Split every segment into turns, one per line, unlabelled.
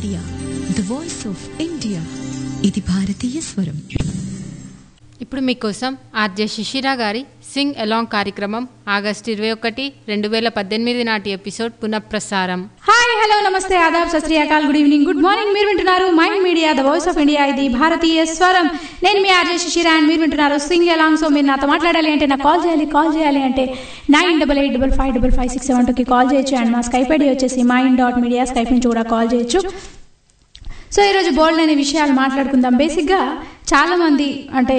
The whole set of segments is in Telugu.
Media the voice of India ఇది భారతీయ స్వరం
ఇప్పుడు మీకోసం ఆర్జే శిశిరా గారి సింగ్ అలాంగ్ కార్యక్రమం ఆగస్టు ఇరవై ఒకటి రెండు వేల పద్దెనిమిది నాటి ఎపిసోడ్ పునఃప్రసారం
హాయ్ హలో నమస్తే ఆదాబ్ సత్ శ్రీ అకాల్ గుడ్ ఈవినింగ్ గుడ్ మార్నింగ్ మీరు వింటున్నారు mind media the voice of India ఇది భారతీయ స్వరం నేను మీ ఆర్జే శిశిరా అండ్ మీరు వింటున్నారు సింగ్ అలాంగ్ సో మీరు నాతో మాట్లాడాలి అంటే నాకు కాల్ చేయాలి కాల్ చేయాలి అంటే nine double eight double five double five six seven టూకి కాల్ చేయొచ్చు అండ్ మా స్కైప్ ఐడి వచ్చేసి మైండ్ డాట్ మీడియా స్కైప్ నుంచి కూడా కాల్ చేయొచ్చు సో ఈరోజు బోల్డ్ అనే విషయాలు మాట్లాడుకుందాం బేసిక్గా చాలామంది అంటే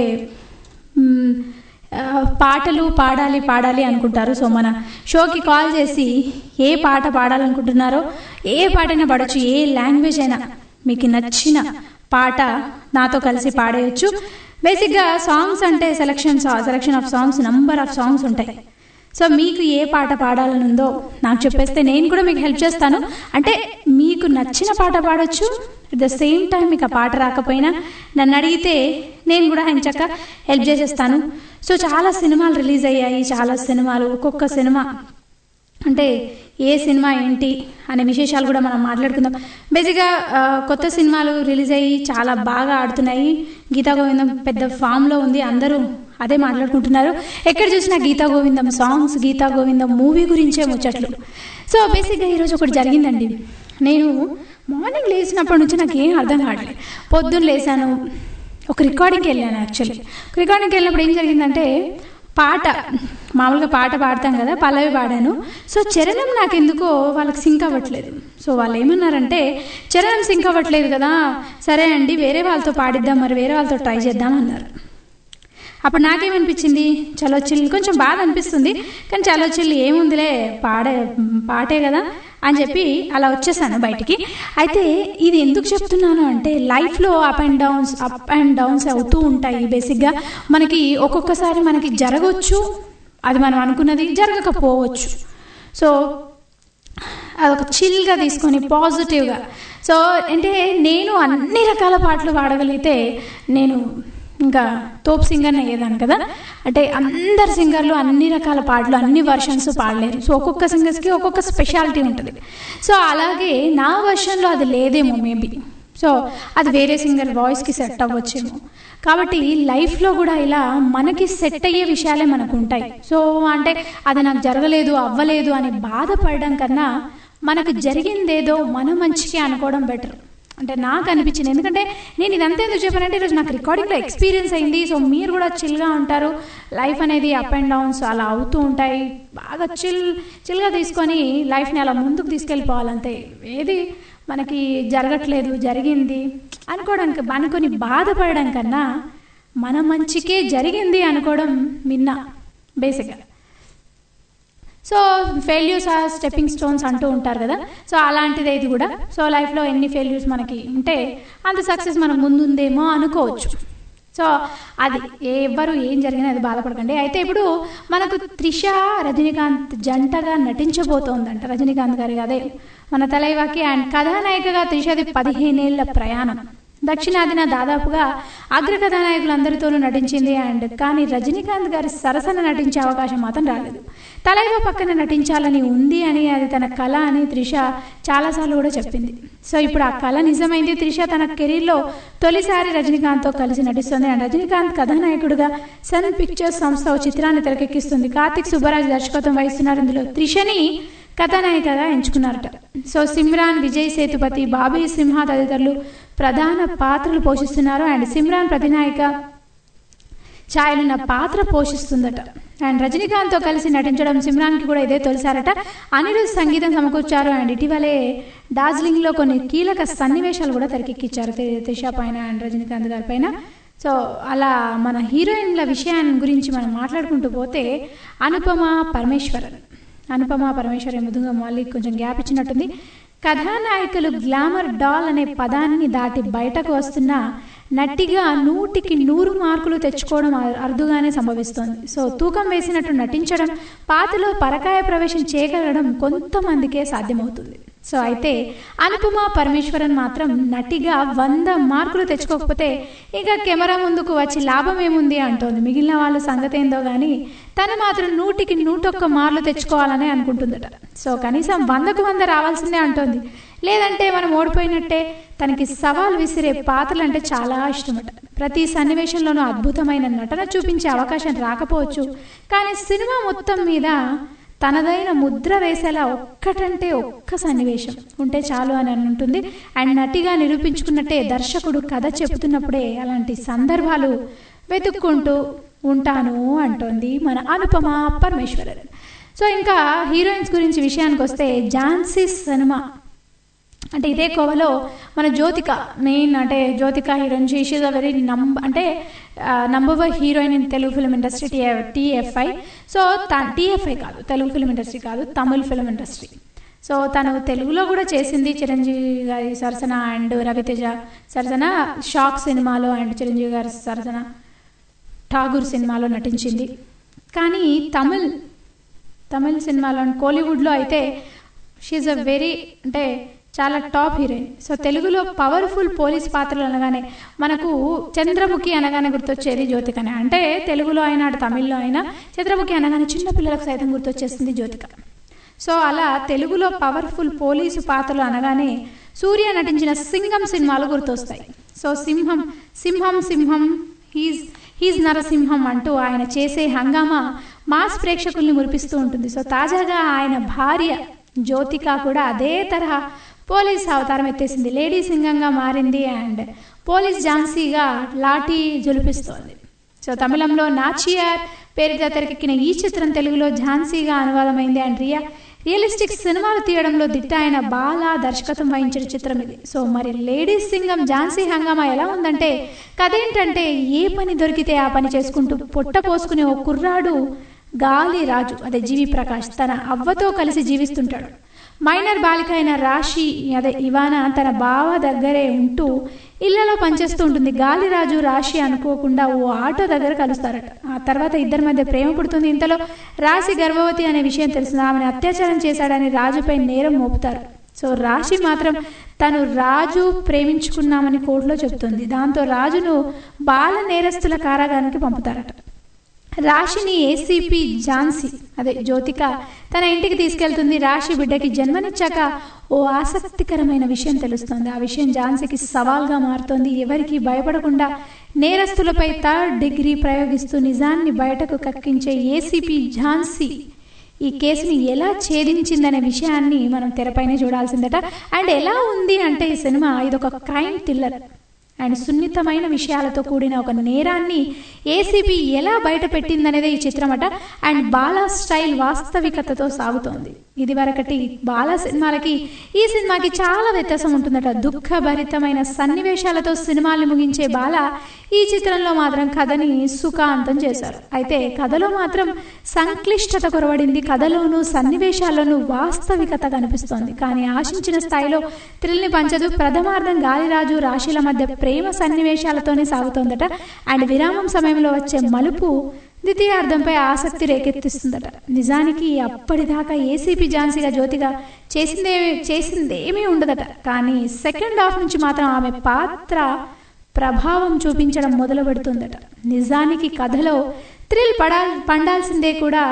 మ్, ఆ, పాటలు పాడాలి పాడాలి అనుకుంటారు సో మన షోకి కాల్ చేసి ఏ పాట పాడాలనుకుంటున్నారో ఏ పాటైనా పాడొచ్చు ఏ లాంగ్వేజ్ అయినా మీకు నచ్చిన పాట నాతో కలిసి పాడేయచ్చు బేసిక్గా సాంగ్స్ అంటే selection selection of songs number of songs ఉంటాయి సో మీకు ఏ పాట పాడాలని ఉందో నాకు చెప్పేస్తే నేను కూడా మీకు హెల్ప్ చేస్తాను అంటే మీకు నచ్చిన పాట పాడొచ్చు అట్ ద సేమ్ టైం మీకు ఆ పాట రాకపోయినా నన్ను అడిగితే నేను కూడా ఆయన చక్క హెల్ప్ చేసేస్తాను సో చాలా సినిమాలు రిలీజ్ అయ్యాయి చాలా సినిమాలు ఒక్కొక్క సినిమా అంటే ఏ సినిమా ఏంటి అనే విశేషాలు కూడా మనం మాట్లాడుకుందాం బేసిక్గా ఆ, కొత్త సినిమాలు రిలీజ్ అయ్యి చాలా బాగా ఆడుతున్నాయి గీతా గోవిందం పెద్ద ఫామ్లో ఉంది అందరూ అదే మాట్లాడుకుంటున్నారు ఎక్కడ చూసినా గీతా గోవిందం సాంగ్స్ గీతా గోవిందం మూవీ గురించే ముచ్చట్లు సో బేసిక్గా ఈరోజు ఒకటి జరిగిందండి నేను మార్నింగ్ లేచినప్పటి నుంచి నాకు ఏం అర్థం కావట్లేదు పొద్దున్న లేచాను ఒక రికార్డింగ్కి వెళ్ళాను యాక్చువల్లీ రికార్డింగ్కి వెళ్ళినప్పుడు ఏం జరిగిందంటే పాట మామూలుగా పాట పాడతాం కదా పల్లవి పాడాను సో చరణం నాకు ఎందుకో వాళ్ళకి సింక్ అవ్వట్లేదు సో వాళ్ళు ఏమన్నారంటే చరణం సింక్ అవ్వట్లేదు కదా సరే అండి వేరే వాళ్ళతో పాడిద్దాం మరి వేరే వాళ్ళతో ట్రై చేద్దాం అన్నారు అప్పుడు నాకేమనిపించింది చలో చిల్లు కొంచెం బాధ అనిపిస్తుంది కానీ చలో చిల్లు ఏముందిలే పాడే పాటే కదా అని చెప్పి అలా వచ్చేసాను బయటికి అయితే ఇది ఎందుకు చెప్తున్నాను అంటే లైఫ్లో up and downs up and downs అవుతూ ఉంటాయి బేసిక్గా మనకి ఒక్కొక్కసారి మనకి జరగవచ్చు అది మనం అనుకున్నది జరగకపోవచ్చు సో అదొక చిల్గా తీసుకొని పాజిటివ్గా సో అంటే నేను అన్ని రకాల పాటలు పాడగలిగితే నేను ఇంకా తోప్ సింగర్ అయ్యేదాన్ని కదా అంటే అందరు సింగర్లు అన్ని రకాల పాటలు అన్ని వర్షన్స్ పాడలేరు సో ఒక్కొక్క సింగర్స్కి ఒక్కొక్క స్పెషాలిటీ ఉంటుంది సో అలాగే నా వర్షన్లో అది లేదేమో మేబీ సో అది వేరే సింగర్ వాయిస్కి సెట్ అవ్వచ్చేమో కాబట్టి లైఫ్లో కూడా ఇలా మనకి సెట్ అయ్యే విషయాలే మనకు ఉంటాయి సో అంటే అది నాకు జరగలేదు అవ్వలేదు అని బాధపడడం కన్నా మనకు జరిగిందేదో మన మంచికి అనుకోవడం బెటర్ అంటే నాకు అనిపించింది ఎందుకంటే నేను ఇదంతా ఎందుకు చెప్పానంటే ఈరోజు నాకు రికార్డింగ్లో ఎక్స్పీరియన్స్ అయింది సో మీరు కూడా చిల్గా ఉంటారు లైఫ్ అనేది అప్ అండ్ డౌన్స్ అలా అవుతూ ఉంటాయి బాగా చిల్ చిల్గా తీసుకొని లైఫ్ని అలా ముందుకు తీసుకెళ్ళిపోవాలంతే ఏది మనకి జరగట్లేదు జరిగింది అనుకోవడానికి అనుకొని బాధపడడం కన్నా మన మంచికే జరిగింది అనుకోవడం మిన్న బేసిక్గా so failures are stepping stones అంటూ ఉంటారు కదా సో అలాంటిదే ఇది కూడా సో లైఫ్లో ఎన్ని ఫెయిల్యూర్స్ మనకి ఉంటే అంత సక్సెస్ మనం ముందుందేమో అనుకోవచ్చు సో అది ఎవరు ఏం జరిగినా అది బాధపడకండి అయితే ఇప్పుడు మనకు త్రిష రజనీకాంత్ జంటగా నటించబోతోందంట రజనీకాంత్ గారి అదే మన తలైవాకి అండ్ కథానాయికగా త్రిషది పదిహేనేళ్ల ప్రయాణం దక్షిణాదిన దాదాపుగా అగ్ర కథానాయకులందరితోనూ నటించింది అండ్ కానీ రజనీకాంత్ గారి సరసన నటించే అవకాశం మాత్రం రాలేదు తలైవ పక్కన నటించాలని ఉంది అని అది తన కళ అని త్రిష చాలాసార్లు కూడా చెప్పింది సో ఇప్పుడు ఆ కళ నిజమైంది త్రిష తన కెరీర్లో తొలిసారి రజనీకాంత్తో కలిసి నటిస్తుంది అండ్ రజనీకాంత్ కథానాయకుడిగా సన్ పిక్చర్స్ సంస్థ ఓ చిత్రాన్ని తెరకెక్కిస్తుంది కార్తిక్ సుబ్బరాజ్ దర్శకత్వం వహిస్తున్నారు ఇందులో త్రిషని కథానాయికగా ఎంచుకున్నారట సో సిమ్రాన్ విజయ్ సేతుపతి బాబీ సింహ తదితరులు ప్రధాన పాత్రలు పోషిస్తున్నారు అండ్ సిమ్రాన్ ప్రతినాయిక ఛాయలున్న పాత్ర పోషిస్తుందట అండ్ రజనీకాంత్తో కలిసి నటించడం సిమ్రాన్కి కూడా ఇదే తొలిసారట అనిరుద్ సంగీతం సమకూర్చారు అండ్ ఇటీవలే డార్జిలింగ్లో కొన్ని కీలక సన్నివేశాలు కూడా తెరకెక్కించారు త్రి- త్రిష పైన అండ్ రజనీకాంత్ గారి పైన సో అలా మన హీరోయిన్ల విషయాన్ని గురించి మనం మాట్లాడుకుంటూ పోతే అనుపమ పరమేశ్వరన్ అనుపమ పరమేశ్వరి ముదుగా మళ్ళీ కొంచెం గ్యాప్ ఇచ్చినట్టుంది కథానాయకులు గ్లామర్ డాల్ అనే పదాన్ని దాటి బయటకు వస్తున్న నటిగా నూటికి నూరు మార్కులు తెచ్చుకోవడం అ- అరుదుగానే సంభవిస్తోంది సో తూకం వేసినట్టు నటించడం పాతలో పరకాయ ప్రవేశం చేయగలగడం కొంతమందికే సాధ్యమవుతుంది సో అయితే అనుపమ పరమేశ్వరన్ మాత్రం నటిగా వంద మార్కులు తెచ్చుకోకపోతే ఇక కెమెరా ముందుకు వచ్చి లాభం ఏముంది అంటోంది మిగిలిన వాళ్ళ సంగతి ఏందో కానీ తను మాత్రం నూటికి నూటొక్క మార్లు తెచ్చుకోవాలని అనుకుంటుందట సో కనీసం వందకు వంద రావాల్సిందే అంటోంది లేదంటే మనం ఓడిపోయినట్టే తనకి సవాల్ విసిరే పాత్రలు అంటే చాలా ఇష్టమట ప్రతి సన్నివేశంలోనూ అద్భుతమైన నటన చూపించే అవకాశం రాకపోవచ్చు కానీ సినిమా మొత్తం మీద తనదైన ముద్ర వేసేలా ఒక్కటంటే ఒక్క సన్నివేశం ఉంటే చాలు అని ఉంటుంది అండ్ నటిగా నిరూపించుకున్నట్టే దర్శకుడు కథ చెబుతున్నప్పుడే అలాంటి సందర్భాలు వెతుక్కుంటూ ఉంటాను అంటోంది మన అనుపమ పరమేశ్వరన్ సో ఇంకా హీరోయిన్స్ గురించి విషయానికి వస్తే ఝాన్సీ సినిమా అంటే ఇదే కోవలో మన జ్యోతిక మెయిన్ అంటే Jyothika heroine she a very నంబ అంటే number one heroine in Telugu film industry T TFI so TFI కాదు తెలుగు ఫిల్మ్ ఇండస్ట్రీ కాదు తమిళ్ ఫిల్మ్ ఇండస్ట్రీ సో తను తెలుగులో కూడా చేసింది చిరంజీవి గారి సరసన అండ్ రవితేజ సరసన షాక్ సినిమాలో అండ్ చిరంజీవి గారి సరసన ఠాగూర్ సినిమాలో నటించింది కానీ తమిళ్ తమిళ్ సినిమాలో కోలీవుడ్లో అయితే షీఈ్ అ వెరీ అంటే చాలా టాప్ హీరోయిన్ సో తెలుగులో పవర్ఫుల్ పోలీస్ పాత్రలు అనగానే మనకు చంద్రముఖి అనగానే గుర్తొచ్చేది జ్యోతికనే అంటే తెలుగులో అయినా అటు తమిళ్లో అయినా చంద్రముఖి అనగానే చిన్న పిల్లలకు సైతం గుర్తొచ్చేస్తుంది జ్యోతిక సో అలా తెలుగులో పవర్ఫుల్ పోలీసు పాత్రలు అనగానే సూర్య నటించిన సింహం సినిమాలు గుర్తొస్తాయి సో సింహం సింహం సింహం హీజ్ హీజ్ నరసింహం అంటూ ఆయన చేసే హంగామా మాస్ ప్రేక్షకుల్ని మురిపిస్తూ ఉంటుంది సో తాజాగా ఆయన భార్య జ్యోతిక కూడా అదే తరహా పోలీస్ అవతారం ఎత్తేసింది లేడీ సింగంగా మారింది అండ్ పోలీస్ ఝాన్సీగా లాఠీ జొలిపిస్తోంది సో తమిళంలో నాచియార్ పేరుతో తెరకెక్కిన ఈ చిత్రం తెలుగులో ఝాన్సీగా అనువాదమైంది అండ్ రియా రియలిస్టిక్ సినిమాలు తీయడంలో దిట్ట ఆయన బాలా దర్శకత్వం వహించిన చిత్రం ఇది సో మరి లేడీస్ సింగం ఝాన్సీ హంగామా ఎలా ఉందంటే కథ ఏంటంటే ఏ పని దొరికితే ఆ పని చేసుకుంటూ పొట్ట పోసుకునే ఓ కుర్రాడు గాలి రాజు అదే జీవి ప్రకాష్ తన అవ్వతో కలిసి జీవిస్తుంటాడు మైనర్ బాలిక అయిన రాశి అదే ఇవాన తన బావ దగ్గరే ఉంటూ ఇళ్లలో పనిచేస్తూ ఉంటుంది గాలిరాజు రాశి అనుకోకుండా ఓ ఆటో దగ్గర కలుస్తారట ఆ తర్వాత ఇద్దరి మధ్య ప్రేమ పుడుతుంది ఇంతలో రాశి గర్భవతి అనే విషయం తెలిసింది ఆమెను అత్యాచారం చేశాడని రాజుపై నేరం మోపుతారు సో రాశి మాత్రం తను రాజు ప్రేమించుకున్నామని కోర్టులో చెబుతుంది దాంతో రాజును బాల నేరస్తుల కారాగారానికి పంపుతారట రాశిని ఏసీపీ ఝాన్సీ అదే జ్యోతిక తన ఇంటికి తీసుకెళ్తుంది రాశి బిడ్డకి జన్మనిచ్చాక ఓ ఆసక్తికరమైన విషయం తెలుస్తుంది ఆ విషయం ఝాన్సీకి సవాల్గా మారుతోంది ఎవరికి భయపడకుండా నేరస్తులపై థర్డ్ డిగ్రీ ప్రయోగిస్తూ నిజాన్ని బయటకు కక్కించే ఏసీపీ ఝాన్సీ ఈ కేసుని ఎలా ఛేదించిందనే విషయాన్ని మనం తెరపైనే చూడాల్సిందట అండ్ ఎలా ఉంది అంటే ఈ సినిమా ఇది ఒక క్రైమ్ థ్రిల్లర్ అండ్ సున్నితమైన విషయాలతో కూడిన ఒక నేరాన్ని ఏసీబీ ఎలా బయట పెట్టిందనేదే ఈ చిత్రమట అండ్ బాలా స్టైల్ వాస్తవికతతో సాగుతోంది ఇది వరకటి బాలా సినిమాలకి ఈ సినిమాకి చాలా వ్యత్యాసం ఉంటుందట దుఃఖభరితమైన సన్నివేశాలతో సినిమాల్ని ముగించే బాల ఈ చిత్రంలో మాత్రం కథని సుఖాంతం చేశారు అయితే కథలో మాత్రం సంక్లిష్టత కొరవడింది కథలోనూ సన్నివేశాల్లోనూ వాస్తవికత కనిపిస్తోంది కానీ ఆశించిన స్థాయిలో థ్రిల్ని పంచదు ప్రథమార్థం గాలిరాజు రాశిల మధ్య ప్రేమ సన్నివేశాలతోనే సాగుతోందట అండ్ విరామం సమయంలో వచ్చే మలుపు ద్వితీయార్థంపై ఆసక్తి రేకెత్తిస్తుందట నిజానికి అప్పటిదాకా ఏసీపీ ఝాన్సీగా జ్యోతిగా చేసిందే చేసిందేమీ ఉండదట కానీ సెకండ్ హాఫ్ నుంచి మాత్రం ఆమె పాత్ర ప్రభావం చూపించడం మొదలు పెడుతుందట నిజానికి కథలో థ్రిల్ పడా పండాల్సిందే కూడా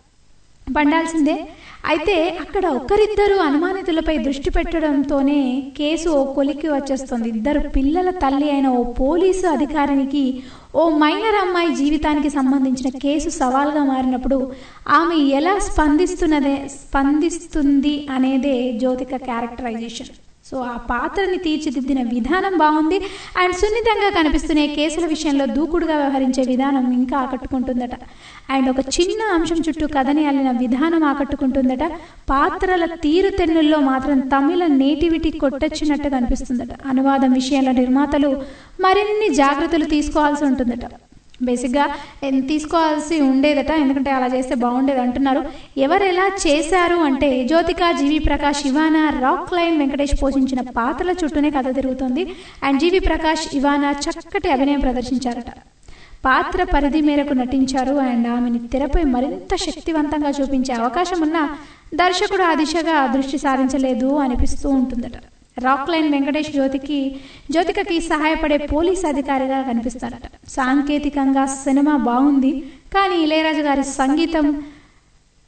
పండాల్సిందే అయితే అక్కడ ఒకరిద్దరు అనుమానితులపై దృష్టి పెట్టడంతోనే కేసు ఓ కొలికి వచ్చేస్తుంది ఇద్దరు పిల్లల తల్లి అయిన ఓ పోలీసు అధికారికి ఓ మైనర్ అమ్మాయి జీవితానికి సంబంధించిన కేసు సవాల్గా మారినప్పుడు ఆమె ఎలా స్పందిస్తున్నదే స్పందిస్తుంది అనేదే జ్యోతిక క్యారెక్టరైజేషన్ సో ఆ పాత్రని తీర్చిదిద్దిన విధానం బాగుంది అండ్ సున్నితంగా కనిపిస్తున్న కేసుల విషయంలో దూకుడుగా వ్యవహరించే విధానం ఇంకా ఆకట్టుకుంటుందట అండ్ ఒక చిన్న అంశం చుట్టూ కథని అల్లిన విధానం ఆకట్టుకుంటుందట పాత్రల తీరుతెన్నుల్లో మాత్రం తమిళ నేటివిటీ కొట్టొచ్చినట్టు కనిపిస్తుందట అనువాదం విషయంలో నిర్మాతలు మరిన్ని జాగ్రత్తలు తీసుకోవాల్సి ఉంటుందట బేసిక్గా తీసుకోవాల్సి ఉండేదట ఎందుకంటే అలా చేస్తే బాగుండేది అంటున్నారు ఎవరు ఎలా చేశారు అంటే Jyothika GV Prakash Ivana Rockline Venkatesh పోషించిన పాత్రల చుట్టూనే కథ తిరుగుతుంది అండ్ జీవి ప్రకాష్ ఇవానా చక్కటి అభినయం ప్రదర్శించారట పాత్ర పరిధి మేరకు నటించారు అండ్ ఆమెని తెరపై మరింత శక్తివంతంగా చూపించే అవకాశం ఉన్న దర్శకుడు ఆ దిశగా దృష్టి సారించలేదు అనిపిస్తూ ఉంటుందట రాక్ లైన్ వెంకటేష్ జ్యోతికి జ్యోతికకి సహాయపడే పోలీస్ అధికారిగా కనిపిస్తారట సాంకేతికంగా సినిమా బాగుంది కానీ ఇళయరాజు గారి సంగీతం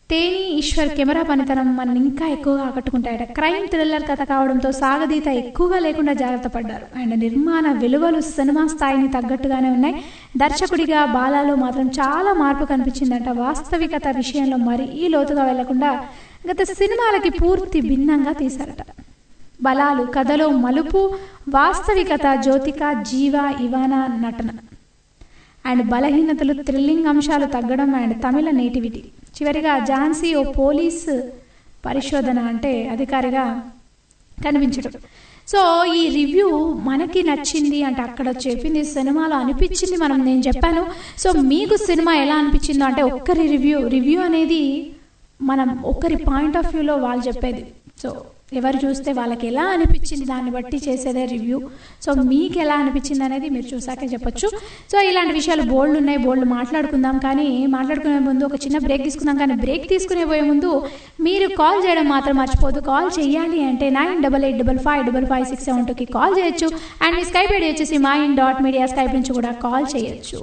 తేని ఈశ్వర్ కెమెరా పనితనం మనల్ని ఇంకా ఎక్కువగా ఆకట్టుకుంటాయట క్రైమ్ థ్రిల్లర్ కథ కావడంతో సాగదీత ఎక్కువగా లేకుండా జాగ్రత్త పడ్డారు అండ్ నిర్మాణ విలువలు సినిమా స్థాయిని తగ్గట్టుగానే ఉన్నాయి దర్శకుడిగా బాలాలో మాత్రం చాలా మార్పు కనిపించిందంట వాస్తవికత విషయంలో మరీ లోతుగా వెళ్లకుండా గత సినిమాలకి పూర్తి భిన్నంగా తీశారట బలాలు కథలో మలుపు వాస్తవికత జ్యోతిక జీవ ఇవానా నటన అండ్ బలహీనతలు థ్రిల్లింగ్ అంశాలు తగ్గడం అండ్ తమిళ నేటివిటీ చివరిగా ఝాన్సీ ఓ పోలీస్ పరిశోధన అంటే అధికారిగా కనిపించడం సో ఈ రివ్యూ మనకి నచ్చింది అంటే అక్కడ చెప్పింది సినిమాలో అనిపించింది మనం నేను చెప్పాను సో మీకు సినిమా ఎలా అనిపించిందో అంటే ఒక్కరి రివ్యూ రివ్యూ అనేది మనం ఒక్కరి పాయింట్ ఆఫ్ వ్యూలో వాళ్ళు చెప్పేది సో ఎవరు చూస్తే వాళ్ళకి ఎలా అనిపించింది దాన్ని బట్టి చేసేదే రివ్యూ సో మీకు ఎలా అనిపించింది అనేది మీరు చూసాకే చెప్పొచ్చు సో ఇలాంటి విషయాలు బోల్డ్ ఉన్నాయి బోల్డ్ మాట్లాడుకుందాం కానీ మాట్లాడుకునే ముందు ఒక చిన్న బ్రేక్ తీసుకుందాం కానీ బ్రేక్ తీసుకునే పోయే ముందు మీరు కాల్ చేయడం మాత్రం మర్చిపోదు కాల్ చేయాలి అంటే nine double eight double five double five six seven టూకి కాల్ చేయొచ్చు అండ్ మీ స్కైప్ ఐడి వచ్చేసి మా ఇన్ డాట్ మీడియా స్కైప్ నుంచి కూడా కాల్ చేయొచ్చు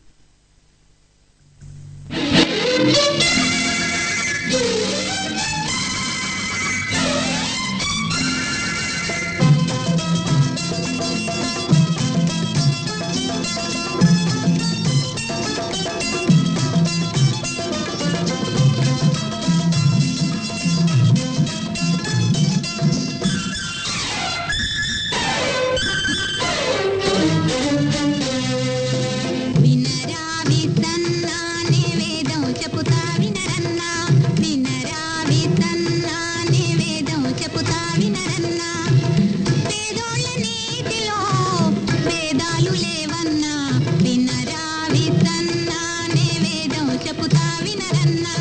వినరా వితన్నా నే వేదం చెప్పుతా వినరన్నా వినరా వితన్నా నే వేదం చెప్పుతా వినరన్నా పేదోళ్ళ నీటిలో వేదాలు లేవన్నా వినరా వితన్నా నే వేదం చెప్పుతా వినరన్నా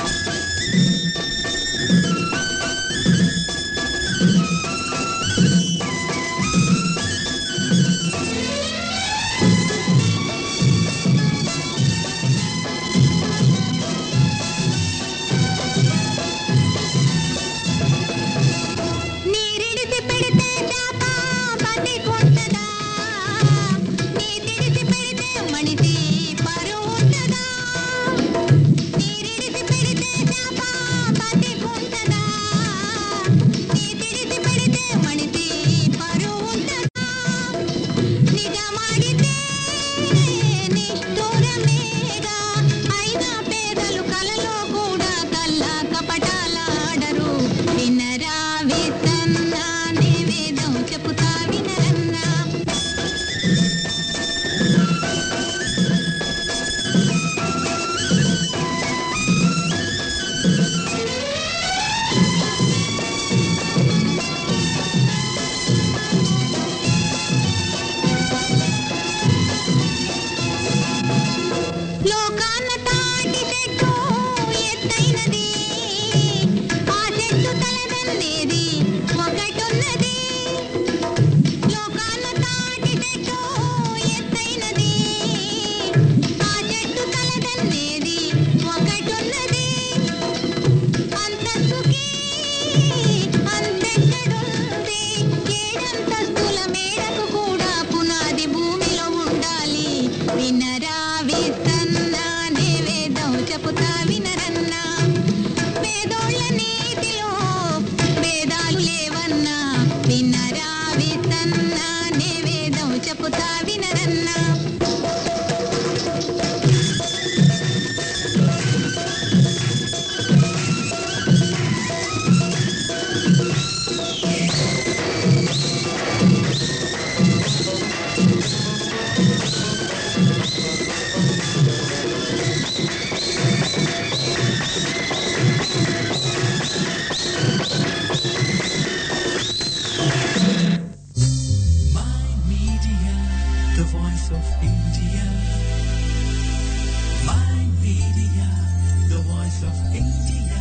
నీరిడిసి పెడితే చాప బతికుంటదా నీ తిడిసి పెడితే మనిషి పరువు ఉంటదా నీరిడిసి పెడితే చాప బతికుంటదా నీ తిడిసి పెడితే మనిషి పరువు ఉంటదా నిజమాడితే నిష్ఠూరమేగా అయినా పేదలు కలలో కూడా కళ్ళ కపటాలాడరు వినరా వితన్నా నివేదం చెప్పుతా వినరన్నా లోకాన్న తాటి చెట్టు ఎత్తైనది ఆ చెట్టు తలదన్నేది ఒకటున్నది లోకాన్న తాటి చెట్టు ఎత్తైనది ఆ చెట్టు తలదన్నేది ఒకటున్నది అంతస్తుకి అంతెక్కడుంది ఏడంతస్తుల మేడకు కూడా పునాది భూమిలో ఉండాలి వినరా వితన్నా నే వేదం చెప్పుతా వినరన్నా పేదోళ్ళ నీతిలో వేదాలు లేవన్నా వినరా వితన్నా నే వేదం చెప్పుతా వినరన్నా
My media, the voice of India. My media, the voice of India.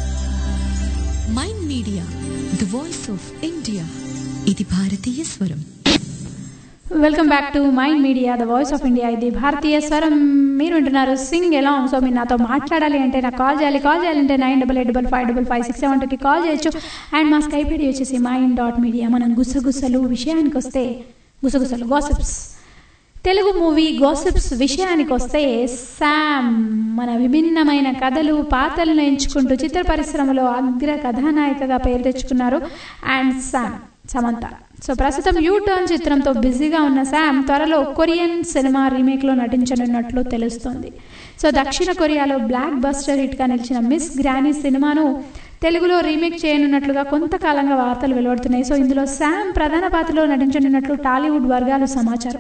Mind media the voice of India ఇది భారతీయ స్వరం
welcome back to mind media the voice of India ఇది భారతీయ స్వరం మీరు వింటున్నారు సింగ్ ఎలా సో మీరు నాతో మాట్లాడాలి అంటే నాకు కాల్ చేయాలి కాల్ చేయాలంటే nine double eight double five double five six seven టూకి కాల్ చేయొచ్చు అండ్ మా స్కైప్ ఐడి వచ్చేసి మైండ్ డాట్ మీడియా మనం గుసగుసలు విషయానికి వస్తే గుసగుసలు గాసిప్స్ తెలుగు మూవీ గోసిప్స్ విషయానికి వస్తే శామ్ మన విభిన్నమైన కథలు పాత్రలను ఎంచుకుంటూ చిత్ర పరిశ్రమలో అగ్ర కథానాయికగా పేరు తెచ్చుకున్నారు అండ్ శామ్ సమంత సో ప్రస్తుతం యూ టర్న్ చిత్రంతో బిజీగా ఉన్న శామ్ త్వరలో కొరియన్ సినిమా రీమేక్లో నటించనున్నట్లు తెలుస్తోంది సో దక్షిణ కొరియాలో బ్లాక్ బస్టర్ హిట్గా నిలిచిన మిస్ గ్రానీ సినిమాను తెలుగులో రీమేక్ చేయనున్నట్లుగా కొంతకాలంగా వార్తలు వెలువడుతున్నాయి సో ఇందులో శామ్ ప్రధాన పాత్రలో నటించనున్నట్లు టాలీవుడ్ వర్గాలు సమాచారం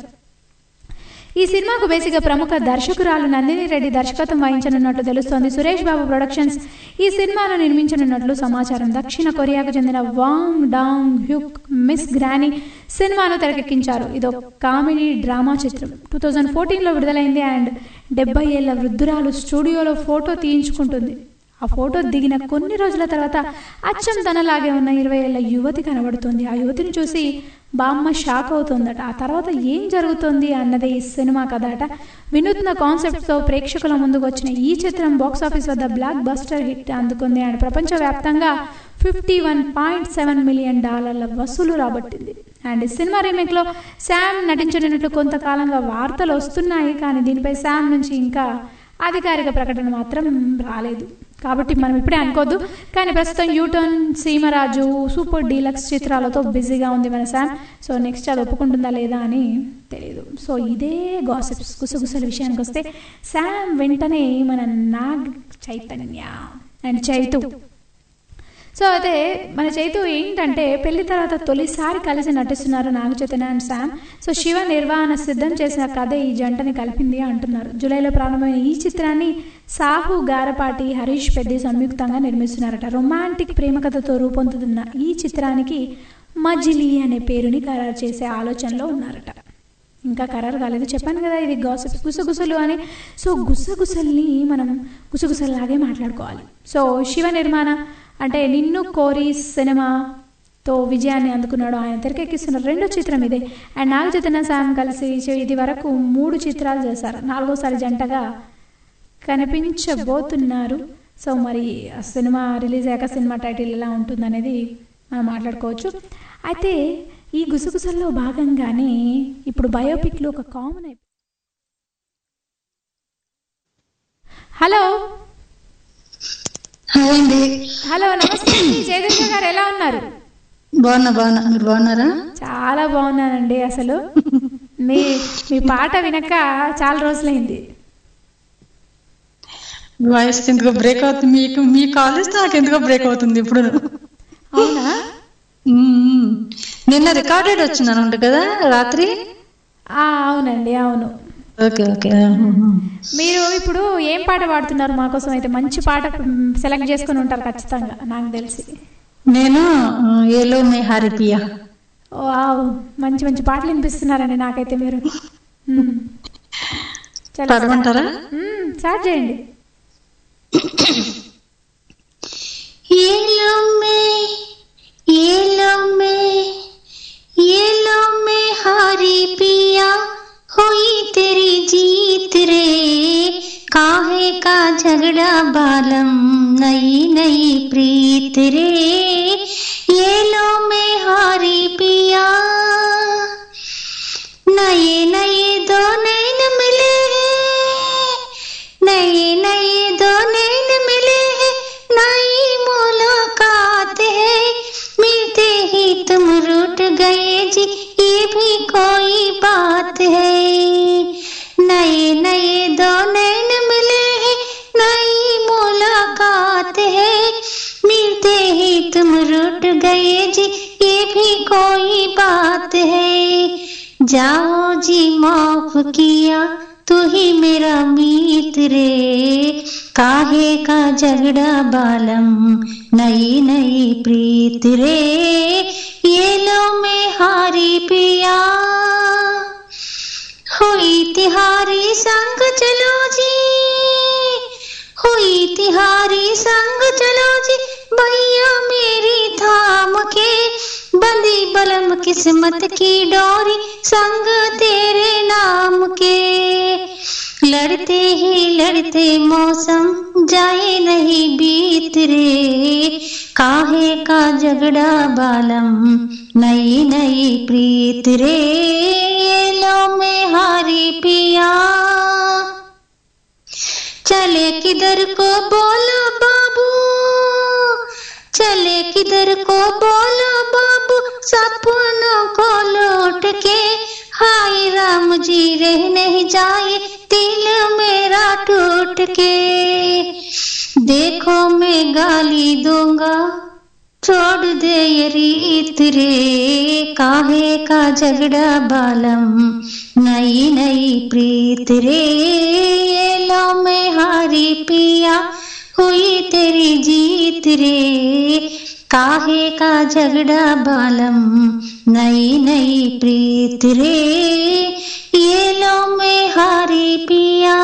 ఈ సినిమాకు బేసిక్గా ప్రముఖ దర్శకురాలు నందిని రెడ్డి దర్శకత్వం వహించనున్నట్లు తెలుస్తోంది సురేష్ బాబు ప్రొడక్షన్స్ ఈ సినిమాను నిర్మించనున్నట్లు సమాచారం దక్షిణ కొరియాకు చెందిన Wang Dong Hyuk Miss Granny సినిమాను తెరకెక్కించారు ఇదో కామెడీ డ్రామా చిత్రం టూ థౌజండ్ ఫోర్టీన్లో విడుదలైంది అండ్ డెబ్బై ఏళ్ల వృద్ధురాలు స్టూడియోలో ఫోటో తీయించుకుంటుంది ఆ ఫోటో దిగిన కొన్ని రోజుల తర్వాత అచ్చం తనలాగే ఉన్న ఇరవై ఏళ్ల యువతి కనబడుతుంది ఆ యువతిని చూసి బామ్మ షాక్ అవుతుందట ఆ తర్వాత ఏం జరుగుతుంది అన్నదే ఈ సినిమా కథ అట వినూత్న కాన్సెప్ట్తో ప్రేక్షకుల ముందుకు వచ్చిన ఈ చిత్రం బాక్సాఫీస్ వద్ద బ్లాక్ బస్టర్ హిట్ అందుకుంది అండ్ ప్రపంచవ్యాప్తంగా fifty one point seven million డాలర్ల వసూలు రాబట్టింది అండ్ ఈ సినిమా రీమేక్లో శామ్ నటించనున్నట్లు కొంతకాలంగా వార్తలు వస్తున్నాయి కానీ దీనిపై శామ్ నుంచి ఇంకా అధికారిక ప్రకటన మాత్రం రాలేదు కాబట్టి మనం ఇప్పుడే అనుకోవద్దు కానీ ప్రస్తుతం యూటర్న్ సీమరాజు సూపర్ డీలక్స్ చిత్రాలతో బిజీగా ఉంది మన శామ్ సో నెక్స్ట్ అది ఒప్పుకుంటుందా లేదా అని తెలియదు సో ఇదే గాసిప్స్ గుసగుసల విషయానికి వస్తే శామ్ వెంటనే మన నాగ్ చైతన్య అండ్ చైతు సో అయితే మన చైతు ఏంటంటే పెళ్లి తర్వాత తొలిసారి కలిసి నటిస్తున్నారు నాగ చైతన్య అండ్ శామ్ సో శివ నిర్వహణ సిద్ధం చేసిన కథ ఈ జంటని కలిపింది అంటున్నారు జూలైలో ప్రారంభమైన ఈ చిత్రాన్ని సాహు గారపాటి హరీష్ పెద్ది సంయుక్తంగా నిర్మిస్తున్నారట రొమాంటిక్ ప్రేమ కథతో రూపొందుతున్న ఈ చిత్రానికి మజిలీ అనే పేరుని ఖరారు చేసే ఆలోచనలో ఉన్నారట ఇంకా ఖరారు కాలేదు చెప్పాను కదా ఇది గాసిప్స్ గుసగుసలు అని సో గుసగుసల్ని మనం గుసగుసల్లాగే మాట్లాడుకోవాలి సో శివ నిర్మాణ అంటే నిన్ను కోరి సినిమాతో విజయాన్ని అందుకున్నాడు ఆయన తెరకెక్కిస్తున్న రెండో చిత్రం ఇదే అండ్ నాగ చైతన్య సాయం కలిసి ఇది వరకు మూడు చిత్రాలు చేశారు నాలుగోసారి జంటగా కనిపించబోతున్నారు సో మరి ఆ సినిమా రిలీజ్ అయ్యాక సినిమా టైటిల్ ఎలా ఉంటుందనేది మనం మాట్లాడుకోవచ్చు అయితే ఈ గుసగుసల్లో భాగంగానే ఇప్పుడు బయోపిక్లో ఒక కామన్ అయిపోయింది హలో
హాయ్ అండి
హలో నమస్తే అండి జయదుర్గ గారు ఎలా ఉన్నారు
బాగున్నా బాగున్నా మీరు బాగున్నారా
చాలా బాగున్నానండి అసలు మీ మీ పాట వినక చాలా రోజులైంది
వాయిస్ ఎందుకో బ్రేక్ అవుతుంది మీకు మీ కాలేజ్ నాకు ఎందుకో బ్రేక్ అవుతుంది ఇప్పుడు
అవునా
మ్మ్. నిన్న రికార్డెడ్ వచ్చింది అనుకుంటా కదా రాత్రి
ఆ, అవునండి అవును
ఓకే ఓకే
మీరు ఇప్పుడు ఏం పాట పాడుతున్నారు మా కోసం అయితే మంచి పాట సెలెక్ట్ చేసుకొని ఉంటారు ఖచ్చితంగా నాకు తెలిసి
నేను ఆ, ఏలో మే హరిపియా
ఓ వావ్, మంచి మంచి పాటలు వినిపిస్తున్నారండి నాకైతే మీరు మ్మ్. చలో,
పాడమంటారా
మ్మ్, స్టార్ట్ చేయండి
ఏలో మే ఏలో మే ఏలో మే हारी पिया हुई तेरी जीत रे काहे का झगड़ा बालम नई नई प्रीत रे ये लो में हारी पिया नए नए दो नैन मिले हैं नए नए दो नैन मिले हैं नई मुलाकात है मिलते ही तुम रूठ गए जी ये भी कोई बात है नए नए दो नैन मिले हैं नई मुलाकात है मिलते ही तुम रूठ गए जी ये भी कोई बात है जाओ जी माफ किया तू ही मेरा मीत रे काहे का झगड़ा बालम नई नई प्रीत रे ये लो में हारी पिया हुई तिहारी संग चलो जी हुई तिहारी संग चलो जी भैया मेरी थाम के बंदी बलम किस्मत की डोरी संग तेरे नाम के लड़ते ही लड़ते मौसम जाए नहीं बीत रे काहे का झगड़ा बालम नई नई प्रीत रे ये लो में हारी पिया चले किधर को बोलो बाबू चले किधर को बोलो बाबू सपनों को लौट के हाय राम जी रह नहीं जाए दिल मेरा टूट के देखो मैं गाली दूंगा छोड़ दे ये रीत रे काहे का झगड़ा बालम नई नई प्रीत रे ये लो मैं हारी पिया हुई तेरी जीत रे काहे का झगड़ा बालम नई नई प्रीत रे ये लो मैं हारी पिया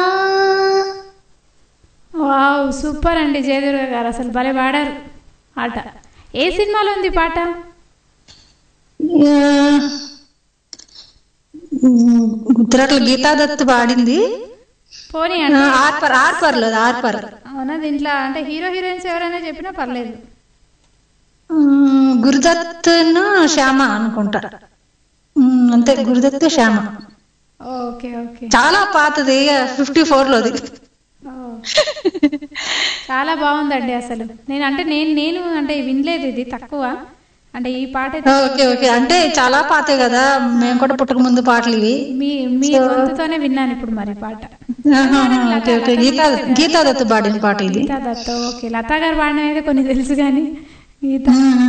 వావ్ సూపర్ అండి జయదుర్గ గారు అసలు భలే పాడారు ఆట ఏ సినిమాలో ఉంది ఈ పాట
గుజరాత్లో గీతా దత్ పాడింది
పోనీ అంటే
ఆర్పర్ ఆర్పర్లో ఆర్పర్
అవునా దీంట్లో అంటే హీరో హీరోయిన్స్ ఎవరైనా చెప్పినా పర్లేదు
గురుదత్ శ్యామ అనుకుంటా ఉమ్, అంతే గురుదత్ శ్యామ
ఓకే ఓకే
చాలా పాతది ఫిఫ్టీ ఫోర్ లోది
ఓ. చాలా బాగుందండి అసలు నేను అంటే నేను నేను అంటే వినలేదు ఇది తక్కువ అంటే ఈ పాట అయితే
ఓకే ఓకే అంటే చాలా పాతే కదా మేము కూడా పుట్టక ముందు పాటలు ఇవి
మీ మీ గొంతుతోనే విన్నాను ఇప్పుడు మరి పాట
ఆహాహా, ఓకే ఓకే గీతా గీతా దత్ పాడిన పాట ఇది
గీతా దత్త ఓకే లతా గారు పాడిన అయితే కొన్ని తెలుసు కానీ గీత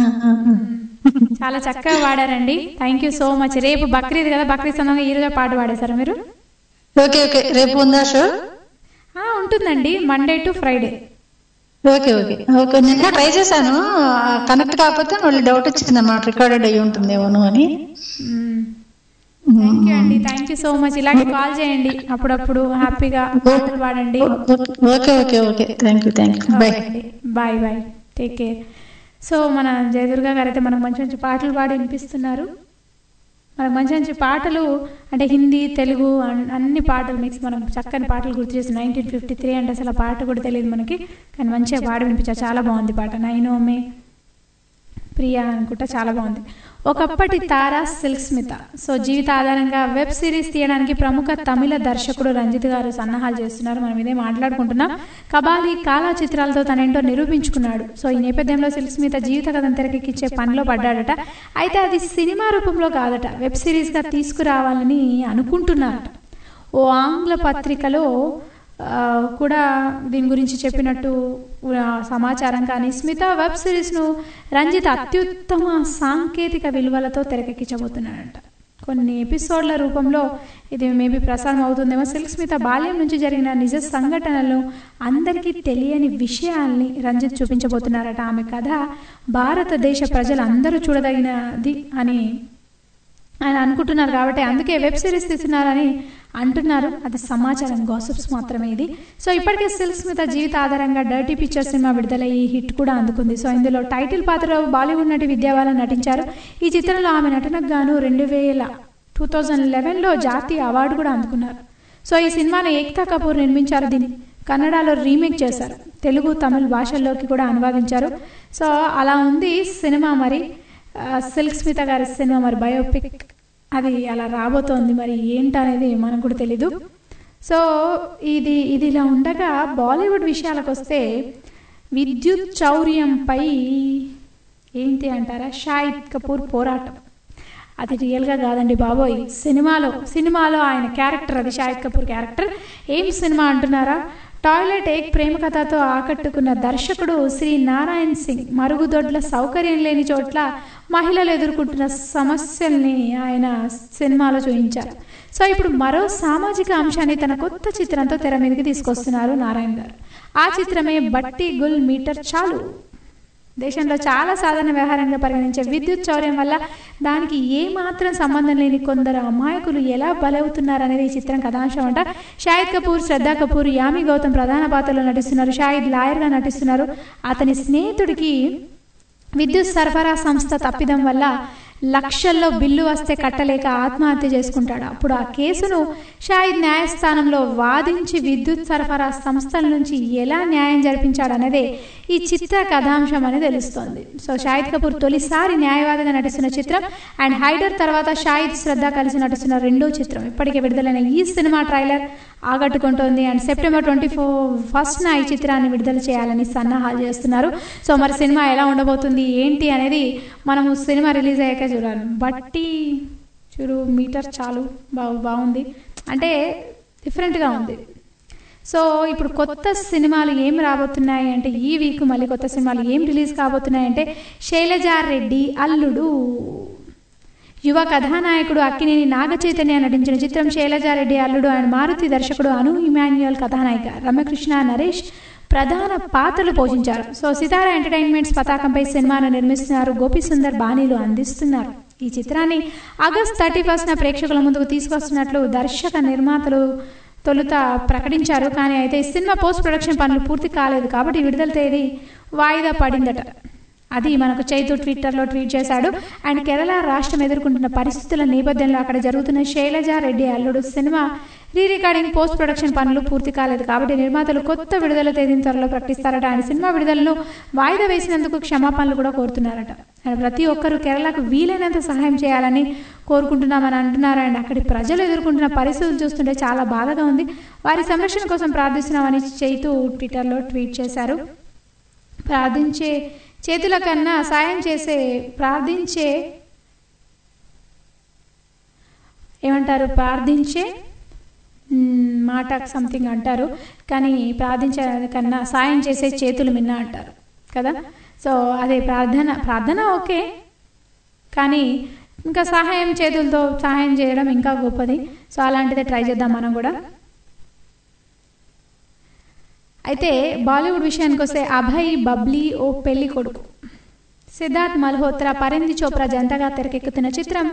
చాలా చక్కగా పాడారండి థ్యాంక్ యూ సో మచ్ రేపు బక్రీద్ కదా బక్రీద్ సందర్భంగా ఈ రోజు పాట పాడేశారా మీరు
ఓకే ఓకే రేపు ఉందా షో
ఆ, ఉంటుందండి Monday to Friday
okay okay okay నిన్న ట్రై చేశాను కనెక్ట్ కాకపోతే మళ్ళీ డౌట్ వచ్చింది అన్నమాట రికార్డెడ్ అయ్యి ఉంటుందేమోను అని
థ్యాంక్ యూ అండి థ్యాంక్ యూ సో మచ్ ఇలాగే కాల్ చేయండి అప్పుడప్పుడు హ్యాపీగా పాటలు పాడండి
okay okay okay thank you thank you bye
bye bye take care so మన జయదుర్గా గారు అయితే మనకు మంచి మంచి పాటలు పాడి వినిపిస్తున్నారు మనకు మంచి మంచి పాటలు అంటే హిందీ తెలుగు అన్- అన్ని పాటలు మిక్స్ మనం చక్కని పాటలు గుర్తు చేసి నైన్టీన్ ఫిఫ్టీ త్రీ అంటే అసలు ఆ పాట కూడా తెలియదు మనకి కానీ మంచిగా పాడి వినిపించారు చాలా బాగుంది పాట నైనోమే ప్రియా అనుకుంటా చాలా బాగుంది ఒకప్పటి తార సిల్క్ స్మిత సో జీవిత ఆధారంగా వెబ్ సిరీస్ తీయడానికి ప్రముఖ తమిళ దర్శకుడు రంజిత్ గారు సన్నాహాలు చేస్తున్నారు మనం ఇదే మాట్లాడుకుంటున్నాం కబాలి కాలా చిత్రాలతో తనేంటో నిరూపించుకున్నాడు సో ఈ నేపథ్యంలో సిల్క్ స్మిత జీవిత కథను తెరకెక్కించే పనిలో పడ్డాడట అయితే అది సినిమా రూపంలో కాదట వెబ్ సిరీస్గా తీసుకురావాలని అనుకుంటున్నారట ఓ ఆంగ్ల పత్రికలో ఆ, కూడా దీని గురించి చెప్పినట్టు ఆ, సమాచారం కానీ స్మిత వెబ్ సిరీస్ను రంజిత్ అత్యుత్తమ సాంకేతిక విలువలతో తెరకెక్కించబోతున్నాడంట కొన్ని ఎపిసోడ్ల రూపంలో ఇది మేబీ ప్రసారం అవుతుందేమో సిల్క్ స్మిత బాల్యం నుంచి జరిగిన నిజ సంఘటనలు అందరికీ తెలియని విషయాల్ని రంజిత్ చూపించబోతున్నారట ఆమె కథ భారతదేశ ప్రజలు అందరూ చూడదగినది అని ఆయన అనుకుంటున్నారు కాబట్టి అందుకే వెబ్ సిరీస్ తీస్తున్నారని అంటున్నారు అది సమాచారం గాసిప్స్ మాత్రమే ఇది సో ఇప్పటికే సిల్క్ స్మిత జీవిత ఆధారంగా డర్టీ పిక్చర్ సినిమా విడుదల ఈ హిట్ కూడా అందుకుంది సో ఇందులో టైటిల్ పాత్రలో బాలీవుడ్ నటి విద్యాబాలన్ నటించారు ఈ చిత్రంలో ఆమె నటనకు గాను రెండు వేల టూ థౌజండ్ లెవెన్లో జాతీయ అవార్డు కూడా అందుకున్నారు సో ఈ సినిమాను ఏక్తా కపూర్ నిర్మించారు దీన్ని కన్నడలో రీమేక్ చేశారు తెలుగు తమిళ భాషల్లోకి కూడా అనువాదించారు సో అలా ఉంది సినిమా మరి ఆ, సిల్క్ స్మిత గారి సినిమా మరి బయోపిక్ అది అలా రాబోతోంది మరి ఏంటనేది మనకు కూడా తెలీదు సో ఇది ఇది ఇలా ఉండగా బాలీవుడ్ విషయాలకు వస్తే విద్యుత్ చౌర్యంపై ఏంటి అంటారా షాహిద్ కపూర్ పోరాటం అది రియల్గా కాదండి బాబోయ్ సినిమాలో సినిమాలో ఆయన క్యారెక్టర్ అది షాహిద్ కపూర్ క్యారెక్టర్ ఏం సినిమా అంటున్నారా టాయిలెట్ ఏక్ ప్రేమ కథతో ఆకట్టుకున్న దర్శకుడు శ్రీ నారాయణ్ సింగ్ మరుగుదొడ్ల సౌకర్యం లేని చోట్ల మహిళలు ఎదుర్కొంటున్న సమస్యల్ని ఆయన సినిమాలో చూపించారు సో ఇప్పుడు మరో సామాజిక అంశాన్ని తన కొత్త చిత్రంతో తెర మీదకి తీసుకొస్తున్నారు నారాయణ్ గారు ఆ చిత్రమే బట్టి గుల్ మీటర్ చాలు దేశంలో చాలా సాధారణ వ్యవహారంగా పరిగణించే విద్యుత్ చౌర్యం వల్ల దానికి ఏ మాత్రం సంబంధం లేని కొందరు అమాయకులు ఎలా బలవుతున్నారనేది ఈ చిత్రం కథాంశం అంట షాహిద్ కపూర్ శ్రద్ధా కపూర్ యామి గౌతమ్ ప్రధాన పాత్రలో నటిస్తున్నారు షాహిద్ లాయర్గా నటిస్తున్నారు అతని స్నేహితుడికి విద్యుత్ సరఫరా సంస్థ తప్పిదం వల్ల లక్షల్లో బిల్లు వస్తే కట్టలేక ఆత్మహత్య చేసుకుంటాడు అప్పుడు ఆ కేసును షాహిద్ న్యాయస్థానంలో వాదించి విద్యుత్ సరఫరా సంస్థల నుంచి ఎలా న్యాయం జరిపించాడనేదే ఈ చిత్ర కథాంశం అని తెలుస్తోంది సో షాహిద్ కపూర్ తొలిసారి న్యాయవాదిగా నటిస్తున్న చిత్రం అండ్ హైడర్ తర్వాత షాహిద్ శ్రద్ధ కలిసి నటిస్తున్న రెండో చిత్రం ఇప్పటికే విడుదలైన ఈ సినిమా ట్రైలర్ ఆకట్టుకుంటోంది అండ్ సెప్టెంబర్ ట్వంటీ ఫోర్ ఫస్ట్న ఈ చిత్రాన్ని విడుదల చేయాలని సన్నాహాలు చేస్తున్నారు సో మరి సినిమా ఎలా ఉండబోతుంది ఏంటి అనేది మనము సినిమా రిలీజ్ అయ్యాక చూడాలి బట్టి చూడు మీటర్ చాలు బాగు బాగుంది అంటే డిఫరెంట్గా ఉంది సో ఇప్పుడు కొత్త సినిమాలు ఏం రాబోతున్నాయి అంటే ఈ వీక్ మళ్ళీ కొత్త సినిమాలు ఏం రిలీజ్ కాబోతున్నాయి అంటే శైలజారెడ్డి అల్లుడు యువ కథానాయకుడు అక్కినేని నాగ చైతన్య నటించిన చిత్రం శైలజారెడ్డి అల్లుడు అండ్ మారుతి దర్శకుడు అను ఇమాన్యుయల్ కథానాయిక రమ్యకృష్ణ నరేష్ ప్రధాన పాత్రలు పోషించారు సో సితారా ఎంటర్టైన్మెంట్స్ పతాకంపై సినిమాను నిర్మిస్తున్నారు గోపి సుందర్ బాణీలు అందిస్తున్నారు ఈ చిత్రాన్ని ఆగస్ట్ థర్టీ ఫస్ట్న ప్రేక్షకుల ముందుకు తీసుకొస్తున్నట్లు దర్శక నిర్మాతలు తొలుత ప్రకటించారు కానీ అయితే ఈ సినిమా పోస్ట్ ప్రొడక్షన్ పనులు పూర్తి కాలేదు కాబట్టి విడుదల తేదీ వాయిదా పడిందట అది మనకు చైతు ట్విట్టర్లో ట్వీట్ చేశాడు అండ్ కేరళ రాష్ట్రం ఎదుర్కొంటున్న పరిస్థితుల నేపథ్యంలో అక్కడ జరుగుతున్న Shailaja Reddy Alludu cinema re recording post production పనులు పూర్తి కాలేదు కాబట్టి నిర్మాతలు కొత్త విడుదల తేదీని త్వరలో ప్రకటిస్తారట అండ్ సినిమా విడుదలను వాయిదా వేసినందుకు క్షమాపణలు కూడా కోరుతున్నారట అండ్ ప్రతి ఒక్కరూ కేరళకు వీలైనంత సహాయం చేయాలని కోరుకుంటున్నామని అంటున్నారు అండ్ అక్కడి ప్రజలు ఎదుర్కొంటున్న పరిస్థితులు చూస్తుంటే చాలా బాధగా ఉంది వారి సంరక్షణ కోసం ప్రార్థిస్తున్నామని చైతు ట్విట్టర్లో ట్వీట్ చేశారు ప్రార్థించే చేతుల కన్నా సాయం చేసే ప్రార్థించే ఏమంటారు ప్రార్థించే మ్, మాట సంథింగ్ అంటారు కానీ ప్రార్థించే కన్నా సాయం చేసే చేతులు మిన్న అంటారు కదా సో అదే ప్రార్థన ప్రార్థన ఓకే కానీ ఇంకా సహాయం చేతులతో సహాయం చేయడం ఇంకా గొప్పది సో అలాంటిదే ట్రై చేద్దాం మనం కూడా అయితే బాలీవుడ్ విషయానికి వస్తే అభయ్ బబ్లీ ఓ పెళ్లి కొడుకు సిద్ధార్థ్ మల్హోత్రా పరింది చోప్రా జంటగా తెరకెక్కుతున్న చిత్రం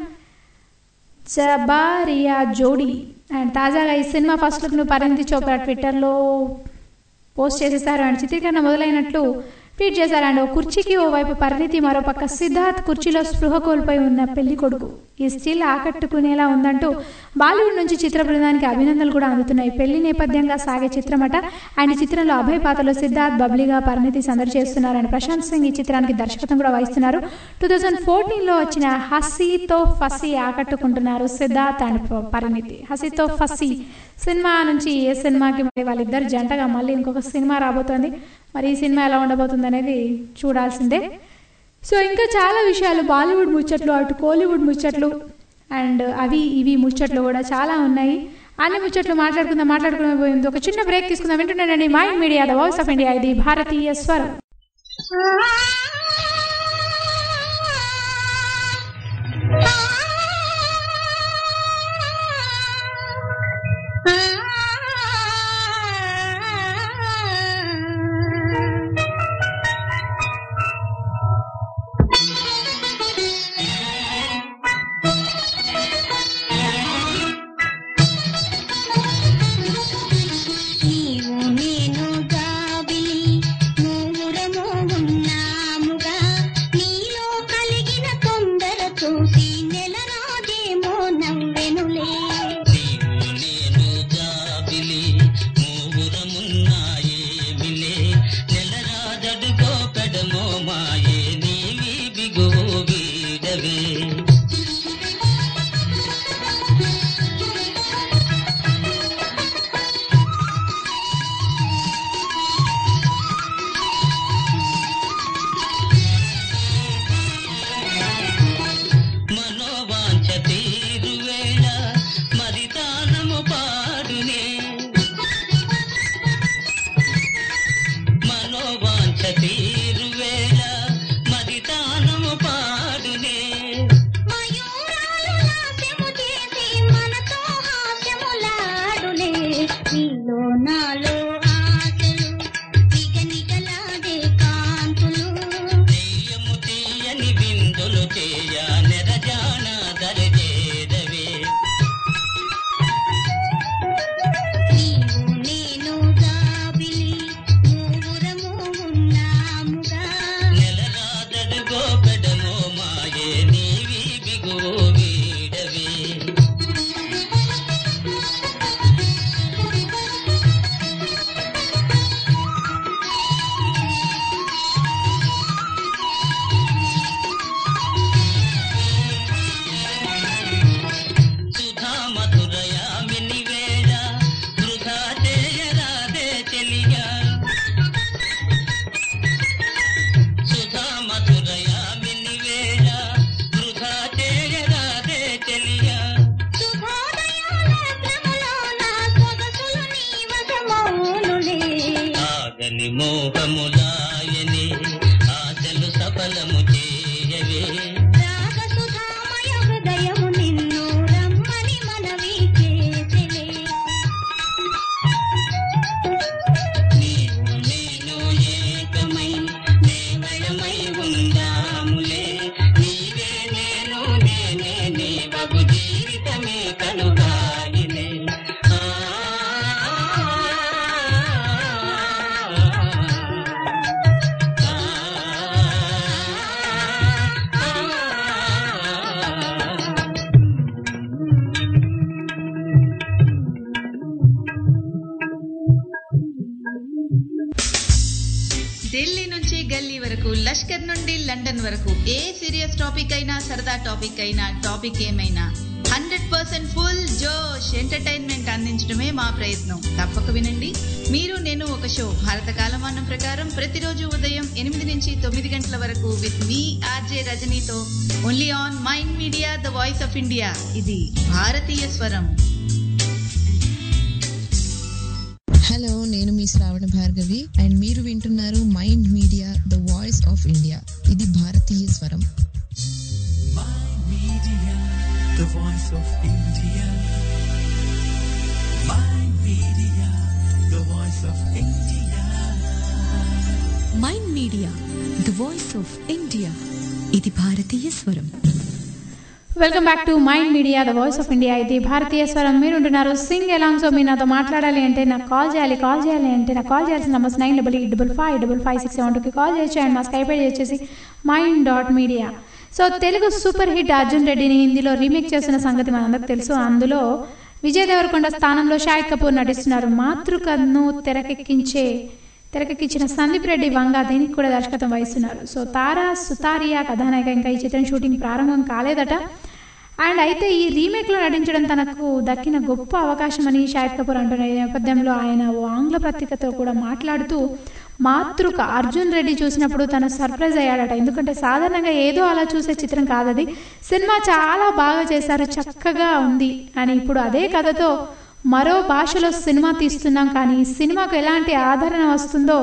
జబారియా జోడీ అండ్ తాజాగా ఈ సినిమా ఫస్ట్ లుక్ను పరింది చోప్రా ట్విట్టర్లో పోస్ట్ చేసేసారు అండ్ చిత్రీకరణ మొదలైనట్లు ట్వీట్ చేశారు అండ్ ఓ కుర్చీకి ఓవైపు పరిణితి మరోపక్క సిద్ధార్థ్ కుర్చీలో స్పృహ కోల్పోయి ఉన్న పెళ్లి కొడుకు ఈ స్టిల్ ఆకట్టుకునేలా ఉందంటూ బాలీవుడ్ నుంచి చిత్ర బృందానికి అభినందనలు కూడా అందుతున్నాయి పెళ్లి నేపథ్యంగా సాగే చిత్రమట అండ్ ఈ చిత్రంలో అభయ్ పాత్రలో సిద్ధార్థ్ బబ్లీగా పరిణితి సందడి చేస్తున్నారు అండ్ ప్రశాంత్ సింగ్ ఈ చిత్రానికి దర్శకత్వం కూడా వహిస్తున్నారు టూ థౌజండ్ ఫోర్టీన్లో వచ్చిన హసీతో ఫసీ ఆకట్టుకుంటున్నారు సిద్ధార్థ్ అండ్ ప- పరిణితి హసీతో ఫసీ సినిమా నుంచి ఏ సినిమాకి మరి వాళ్ళిద్దరు జంటగా మళ్ళీ ఇంకొక సినిమా రాబోతోంది మరి ఈ సినిమా ఎలా ఉండబోతుంది అనేది చూడాల్సిందే సో ఇంకా చాలా విషయాలు బాలీవుడ్ ముచ్చట్లు అటు కోలీవుడ్ ముచ్చట్లు అండ్ అవి ఇవి ముచ్చట్లు కూడా చాలా ఉన్నాయి అన్ని ముచ్చట్లు మాట్లాడుకుందాం మాట్లాడుకునే పోయింది ఒక చిన్న బ్రేక్ తీసుకుందాం వింటున్నానండి mind media the voice of India ఇది భారతీయ స్వరం
నీవు నేను గాబిలి మూరము ఉన్నాముగా నీలో కలిగిన తొందర చూసి నెల రాజేమో నవ్వెనులే
నీవు నేను
ఎన్ని మోహములాయని ఆశలు సఫలము చేయవే
రాగసుధామయ హృదయము నిన్ను రమ్మని మనవి చేసెలే
నీవు నేను ఏకమై దేవయమై ఉందాములే నీవే నేను నేనే నీ బగు జీవితమే కనుగాయిలే ఆ,
ఢిల్లీ నుంచి గల్లీ వరకు లష్కర్ నుండి లండన్ వరకు ఏ సీరియస్ టాపిక్ అయినా సరదా టాపిక్ అయినా టాపిక్ ఏమైనా హండ్రెడ్ పర్సెంట్ ఫుల్ జోష్ ఎంటర్టైన్మెంట్ అందించడమే మా ప్రయత్నం తప్పక వినండి మీరు నేను ఒక షో భారత కాలమానం ప్రకారం ప్రతిరోజు ఉదయం ఎనిమిది నుంచి తొమ్మిది గంటల వరకు విత్ మీ ఆర్జే రజనీతో only on mind media the voice of India ఇది భారతీయ స్వరం
హలో నేను మీ శ్రావణ భార్గవి అండ్ మీరు వింటున్నారు mind media the voice of India ఇది భారతీయ స్వరం
the voice of India. My media, the voice of India.
Mind media the voice of India ఇది భారతీయ స్వరం
welcome back to mind media the voice of India ఇది భారతీయ స్వరం మీరు ఉంటున్నారు సింగ్ ఎలాంగ్ సో మీరు నాతో మాట్లాడాలి అంటే నాకు కాల్ చేయాలి కాల్ చేయాలి అంటే నాకు కాల్ చేయాల్సిన numbers nine double eight double five double five six seven టూకి కాల్ చేయొచ్చు అండ్ మా స్కైప్ ఐడి వచ్చేసి mind dot media so Telugu super hit Arjun రెడ్డిని హిందీలో రీమేక్ చేసిన సంగతి మనందరికి తెలుసు అందులో విజయ్ దేవరకొండ స్థానంలో షాహిద్ కపూర్ నటిస్తున్నారు మాతృకను తెరకెక్కించే తెరకెక్కించిన సందీప్ రెడ్డి వంగ దీనికి కూడా దర్శకత్వం వహిస్తున్నారు సో తారా సుతారియా కథానాయిక ఇంకా ఈ చిత్రం షూటింగ్ ప్రారంభం కాలేదట అండ్ అయితే ఈ రీమేక్లో నటించడం తనకు దక్కిన గొప్ప అవకాశం అని షాహిద్ కపూర్ అంటున్న ఈ నేపథ్యంలో ఆయన ఓ ఆంగ్ల పత్రికతో కూడా మాట్లాడుతూ మాతృక అర్జున్ రెడ్డి చూసినప్పుడు తను సర్ప్రైజ్ అయ్యాడట ఎందుకంటే సాధారణంగా ఏదో అలా చూసే చిత్రం కాదది సినిమా చాలా బాగా చేశారు చక్కగా ఉంది అని ఇప్పుడు అదే కథతో మరో భాషలో సినిమా తీస్తున్నాం కానీ సినిమాకు ఎలాంటి ఆదరణ వస్తుందో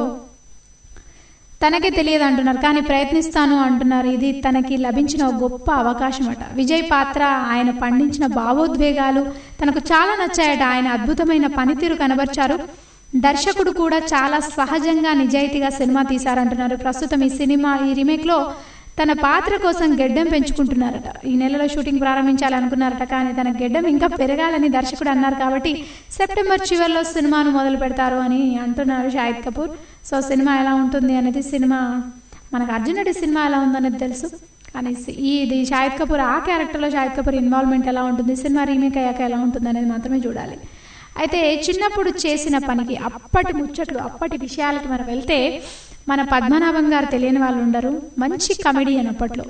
తనకే తెలియదు అంటున్నారు కానీ ప్రయత్నిస్తాను అంటున్నారు ఇది తనకి లభించిన ఒక గొప్ప అవకాశం అట విజయ్ పాత్ర ఆయన పండించిన భావోద్వేగాలు తనకు చాలా నచ్చాయట ఆయన అద్భుతమైన పనితీరు కనబర్చారు దర్శకుడు కూడా చాలా సహజంగా నిజాయితీగా సినిమా తీశారంటున్నారు ప్రస్తుతం ఈ సినిమా ఈ రీమేక్లో తన పాత్ర కోసం గెడ్డం పెంచుకుంటున్నారట ఈ నెలలో షూటింగ్ ప్రారంభించాలనుకున్నారట కానీ తన గెడ్డం ఇంకా పెరగాలని దర్శకుడు అన్నారు కాబట్టి సెప్టెంబర్ చివరిలో సినిమాను మొదలు పెడతారు అని అంటున్నారు షాహిద్ కపూర్ సో సినిమా ఎలా ఉంటుంది అనేది సినిమా మనకు అర్జున్ రెడ్డి సినిమా ఎలా ఉందనేది తెలుసు కానీ సి- ఈ ఇది షాహిద్ కపూర్ ఆ క్యారెక్టర్లో షాహిద్ కపూర్ ఇన్వాల్వ్మెంట్ ఎలా ఉంటుంది సినిమా రీమేక్ అయ్యాక ఎలా ఉంటుంది అనేది మాత్రమే చూడాలి అయితే చిన్నప్పుడు చేసిన పనికి అప్పటి ముచ్చట్లు అప్పటి విషయాలకి మనం వెళ్తే మన పద్మనాభం గారు తెలియని వాళ్ళు ఉండరు మంచి కమెడియన్ అప్పట్లో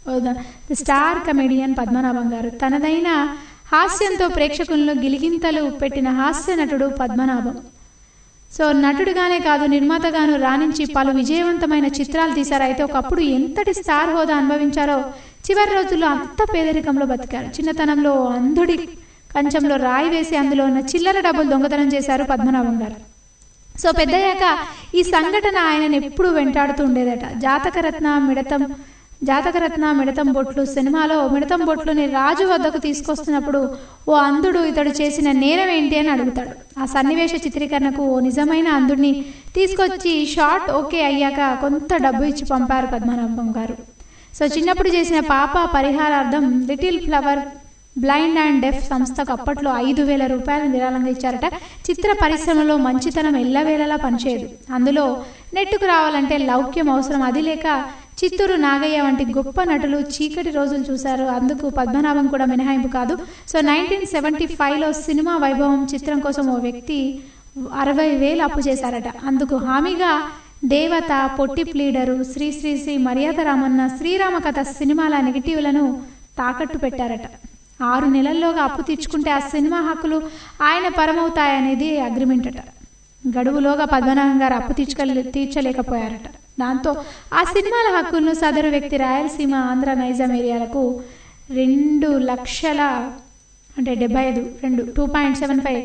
ది స్టార్ కమెడియన్ పద్మనాభం గారు తనదైన హాస్యంతో ప్రేక్షకులను గిలిగింతలు పెట్టిన హాస్య నటుడు పద్మనాభం సో నటుడుగానే కాదు నిర్మాతగాను రాణించి పలు విజయవంతమైన చిత్రాలు తీశారు అయితే ఒకప్పుడు ఎంతటి స్టార్ హోదా అనుభవించారో చివరి రోజుల్లో అంత పేదరికంలో బతికారు చిన్నతనంలో అంధుడి కంచంలో రాయి వేసి అందులో ఉన్న చిల్లర డబ్బులు దొంగతనం చేశారు పద్మనాభం గారు సో పెద్దయ్యాక ఈ సంఘటన ఆయనను ఎప్పుడూ వెంటాడుతూ ఉండేదట జాతకరత్న మిడతం జాతకరత్న మిడతం బొట్లు సినిమాలో మిడతం బొట్లుని రాజు వద్దకు తీసుకొస్తున్నప్పుడు ఓ అంధుడు ఇతడు చేసిన నేరం ఏంటి అని అడుగుతాడు ఆ సన్నివేశ చిత్రీకరణకు ఓ నిజమైన అంధుడిని తీసుకొచ్చి షార్ట్ ఓకే అయ్యాక కొంత డబ్బు ఇచ్చి పంపారు పద్మనాభం గారు సో చిన్నప్పుడు చేసిన పాప పరిహారార్థం little flower blind and deaf సంస్థకు అప్పట్లో ఐదు వేల రూపాయలు నిరాళంగా ఇచ్చారట చిత్ర పరిశ్రమలో మంచితనం ఎల్లవేళలా పనిచేయదు అందులో నెట్టుకు రావాలంటే లౌక్యం అవసరం అది లేక చిత్తూరు నాగయ్య వంటి గొప్ప నటులు చీకటి రోజులు చూశారు అందుకు పద్మనాభం కూడా మినహాయింపు కాదు సో నైన్టీన్ సెవెంటీ ఫైవ్లో సినిమా వైభవం చిత్రం కోసం ఓ వ్యక్తి అరవై వేలు అప్పు చేశారట అందుకు హామీగా దేవత పొట్టి ప్లీడరు శ్రీ శ్రీ శ్రీ మర్యాద రామన్న శ్రీరామ కథ సినిమాల నెగిటివ్లను తాకట్టు పెట్టారట ఆరు నెలల్లోగా అప్పు తీర్చుకుంటే ఆ సినిమా హక్కులు ఆయన పరమవుతాయనేది అగ్రిమెంట్ అట గడువులోగా పద్మనాభం గారు అప్పు తీర్చుకలే తీర్చలేకపోయారట దాంతో ఆ సినిమాల హక్కులను సదరు వ్యక్తి రాయలసీమ ఆంధ్ర నైజాం ఏరియాలకు రెండు లక్షల అంటే డెబ్బై ఐదు రెండు two point seven five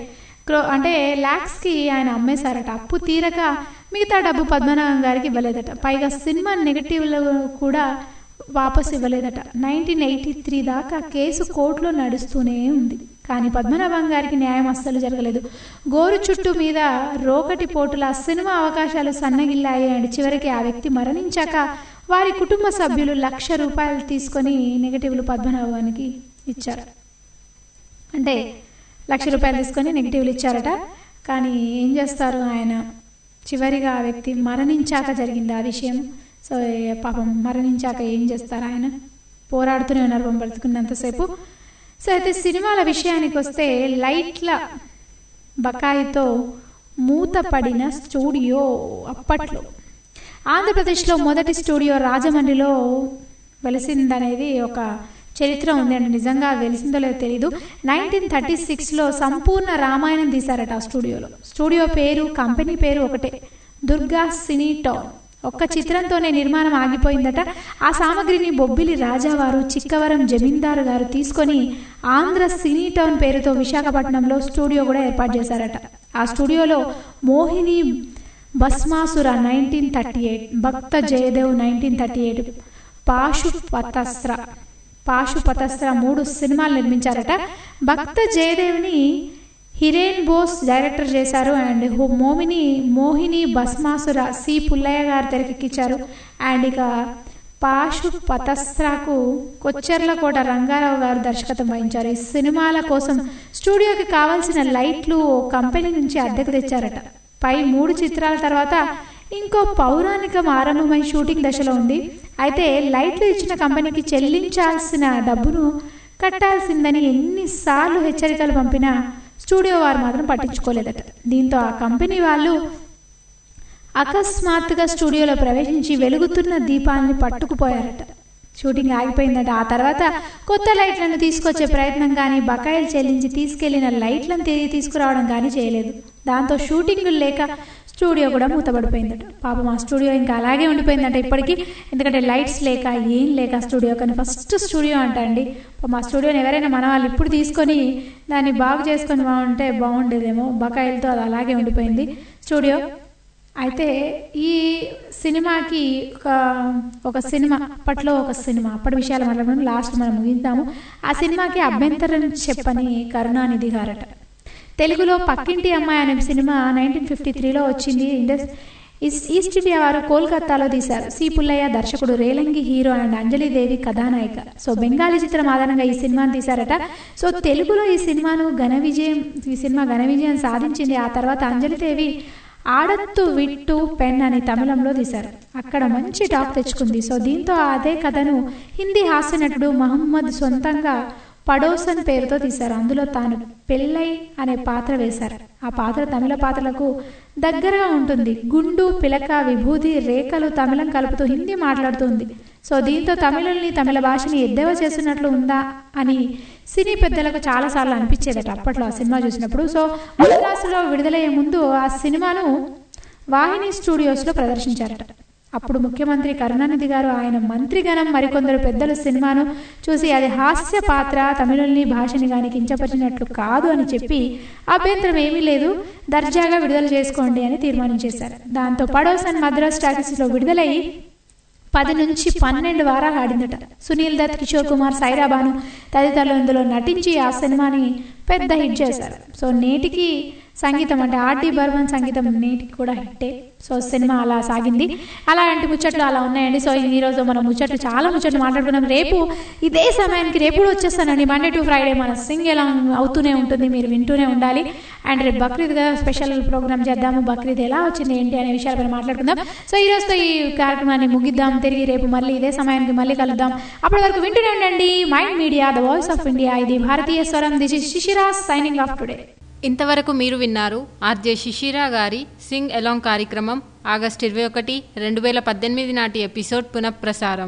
crore అంటే ల్యాక్స్కి ఆయన అమ్మేశారట అప్పు తీరక మిగతా డబ్బు పద్మనాభం గారికి ఇవ్వలేదట పైగా సినిమా నెగటివ్లో కూడా వాపస్ ఇవ్వలేదట నైన్టీన్ ఎయిటీ త్రీ దాకా కేసు కోర్టులో నడుస్తూనే ఉంది కానీ పద్మనాభం గారికి న్యాయం అస్సలు జరగలేదు గోరు చుట్టూ మీద రోకటి పోటుల సినిమా అవకాశాలు సన్నగిల్లాయి అండ్ చివరికి ఆ వ్యక్తి మరణించాక వారి కుటుంబ సభ్యులు లక్ష రూపాయలు తీసుకొని నెగటివ్లు పద్మనాభానికి ఇచ్చారు అంటే లక్ష రూపాయలు తీసుకొని నెగిటివ్లు ఇచ్చారట కానీ ఏం చేస్తారు ఆయన చివరిగా ఆ వ్యక్తి మరణించాక జరిగింది ఆ విషయం సో ఏ పాపం మరణించాక ఏం చేస్తారు ఆయన పోరాడుతూనే ఉన్నారు పాపం బ్రతుకున్నంతసేపు సో అయితే సినిమాల విషయానికి వస్తే లైట్ల బకాయితో మూతపడిన స్టూడియో అప్పట్లో ఆంధ్రప్రదేశ్లో మొదటి స్టూడియో రాజమండ్రిలో వెలిసిందనేది ఒక చరిత్ర ఉంది అండి నిజంగా వెలిసిందో లేదో తెలీదు నైన్టీన్ థర్టీ సిక్స్లో సంపూర్ణ రామాయణం తీశారట ఆ స్టూడియోలో స్టూడియో పేరు కంపెనీ పేరు ఒకటే దుర్గా సినీ టౌన్ ఒక్క చిత్రంతోనే నిర్మాణం ఆగిపోయిందట ఆ సామగ్రిని బొబ్బిలి రాజావారు చిక్కవరం జమీందారు గారు తీసుకొని ఆంధ్ర సినీ టౌన్ పేరుతో విశాఖపట్నంలో స్టూడియో కూడా ఏర్పాటు చేశారట ఆ స్టూడియోలో Mohini Bhasmasura nineteen thirty eight Bhakta Jayadev nineteen thirty eight Pashupatastra Pashupatastra మూడు సినిమాలు నిర్మించారట భక్త జయదేవ్ని హిరేన్ బోస్ డైరెక్టర్ చేశారు అండ్ హో మోమిని మోహిని భస్మాసుర సి పుల్లయ్య గారు తెరకెక్కించారు అండ్ ఇక పాశు పతస్త్రకు కొచ్చెర్లకోట రంగారావు గారు దర్శకత్వం వహించారు ఈ సినిమాల కోసం స్టూడియోకి కావాల్సిన లైట్లు ఓ కంపెనీ నుంచి అద్దెకు తెచ్చారట పై మూడు చిత్రాల తర్వాత ఇంకో పౌరాణికం ఆరంభమై షూటింగ్ దశలో ఉంది అయితే లైట్లు ఇచ్చిన కంపెనీకి చెల్లించాల్సిన డబ్బును కట్టాల్సిందని ఎన్నిసార్లు హెచ్చరికలు పంపినా స్టూడియో వారు మాత్రం పట్టించుకోలేదట దీంతో ఆ కంపెనీ వాళ్ళు అకస్మాత్తుగా స్టూడియోలో ప్రవేశించి వెలుగుతున్న దీపాలని పట్టుకుపోయారట షూటింగ్ ఆగిపోయిందట ఆ తర్వాత కొత్త లైట్లను తీసుకొచ్చే ప్రయత్నం కానీ బకాయిలు చెల్లించి తీసుకెళ్లిన లైట్లను తిరిగి తీసుకురావడం కానీ చేయలేదు దాంతో షూటింగులు లేక స్టూడియో కూడా మూతపడిపోయిందట పాపం ఆ స్టూడియో ఇంకా అలాగే ఉండిపోయిందట ఇప్పటికీ ఎందుకంటే లైట్స్ లేక ఏం లేక స్టూడియో కానీ ఫస్ట్ స్టూడియో అంట అండి మా స్టూడియోని ఎవరైనా మన వాళ్ళు ఇప్పుడు తీసుకొని దాన్ని బాగు చేసుకొని బాగుంటే బాగుండేదేమో బకాయిలతో అది అలాగే ఉండిపోయింది స్టూడియో అయితే ఈ సినిమాకి ఒక ఒక సినిమా అప్పట్లో ఒక సినిమా అప్పటి విషయాలు మాట్లాడడం లాస్ట్ మనం ముగిద్దాము ఆ సినిమాకి అభ్యంతరం చెప్పని కరుణానిధి గారట తెలుగులో పక్కింటి అమ్మాయి అనే సినిమా నైన్టీన్ ఫిఫ్టీ త్రీలో వచ్చింది ఇండస్ ఈస్- ఈస్ట్ ఇండియా వారు కోల్కతాలో తీశారు సి పుల్లయ్య దర్శకుడు రేలంగి హీరో అండ్ అంజలిదేవి కథానాయిక సో బెంగాలీ చిత్రం ఆధారంగా ఈ సినిమాను తీశారట సో తెలుగులో ఈ సినిమాను ఘన విజయం ఈ సినిమా ఘన విజయం సాధించింది ఆ తర్వాత అంజలిదేవి ఆడత్తు విట్టు పెన్ అని తమిళంలో తీశారు అక్కడ మంచి టాక్ తెచ్చుకుంది సో దీంతో అదే కథను హిందీ హాస్య నటుడు మహమ్మద్ సొంతంగా పడోసన్ పేరుతో తీశారు అందులో తాను పెళ్ళై అనే పాత్ర వేశారు ఆ పాత్ర తమిళ పాత్రలకు దగ్గరగా ఉంటుంది గుండు పిలక విభూతి రేఖలు తమిళం కలుపుతూ హిందీ మాట్లాడుతుంది సో దీంతో తమిళుల్ని తమిళ భాషని ఎద్దేవా చేస్తున్నట్లు ఉందా అని సినీ పెద్దలకు చాలాసార్లు అనిపించేదట అప్పట్లో ఆ సినిమా చూసినప్పుడు సో మద్రాసులో విడుదలయ్యే ముందు ఆ సినిమాను వాహిని స్టూడియోస్లో ప్రదర్శించారట అప్పుడు ముఖ్యమంత్రి కరుణానిధి గారు ఆయన మంత్రిగణం మరికొందరు పెద్దలు సినిమాను చూసి అది హాస్య పాత్ర తమిళుల్ని భాషని గాని కించపరిచినట్లు కాదు అని చెప్పి అభ్యంతరం ఏమీ లేదు దర్జాగా విడుదల చేసుకోండి అని తీర్మానించేశారు దాంతో పడోసన్ మద్రాస్ టాకీస్లో విడుదలయ్యి పది నుంచి పన్నెండు వారాలు ఆడిందట సునీల్ దత్ కిషోర్ కుమార్ సైరాబాను తదితరులు ఇందులో నటించి ఆ సినిమాని పెద్ద హిట్ చేశారు సో నేటికి సంగీతం అంటే ఆర్డి బర్మన్ సంగీతం నేటికి కూడా హిట్టే సో సినిమా అలా సాగింది అలాంటి ముచ్చట్లు అలా ఉన్నాయండి సో ఈ రోజు మనం ముచ్చట్లు చాలా ముచ్చట్లు మాట్లాడుకున్నాం రేపు ఇదే సమయానికి రేపు కూడా వచ్చేస్తానండి మండే టు ఫ్రైడే మన సింగ్ ఎలా అవుతూనే ఉంటుంది మీరు వింటూనే ఉండాలి అండ్ రేపు బక్రీద్గా స్పెషల్ ప్రోగ్రామ్ చేద్దాము బక్రీద్ ఎలా వచ్చింది ఏంటి అనే విషయాలపై మాట్లాడుకుందాం సో ఈ రోజుతో ఈ కార్యక్రమాన్ని ముగిద్దాం తిరిగి రేపు మళ్ళీ ఇదే సమయానికి మళ్ళీ కలుద్దాం అప్పటి వరకు వింటూనే ఉండండి mind media the voice of India ఇది భారతీయ స్వరం this is Shishira signing off today
ఇంతవరకు మీరు విన్నారు ఆర్జే శిశిరా గారి సింగ్ ఎలాంగ్ కార్యక్రమం ఆగస్టు ఇరవై ఒకటి రెండు వేల పద్దెనిమిది నాటి ఎపిసోడ్ పునఃప్రసారం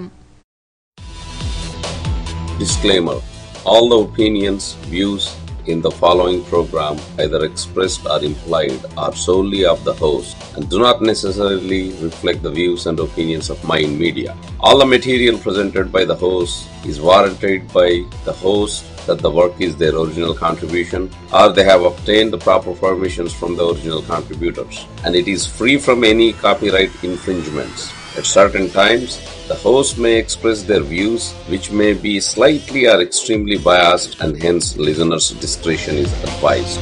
Disclaimer All the opinions, views in the following program, either expressed or implied, are solely of the host and do not necessarily reflect the views and opinions of Mind Media. All the material presented by the host is warranted by the host that the work is their original contribution or they have obtained the proper permissions from the original contributors and it is free from any copyright infringements. At certain times, the host may express their views which may be slightly or extremely biased and hence listeners' discretion is advised.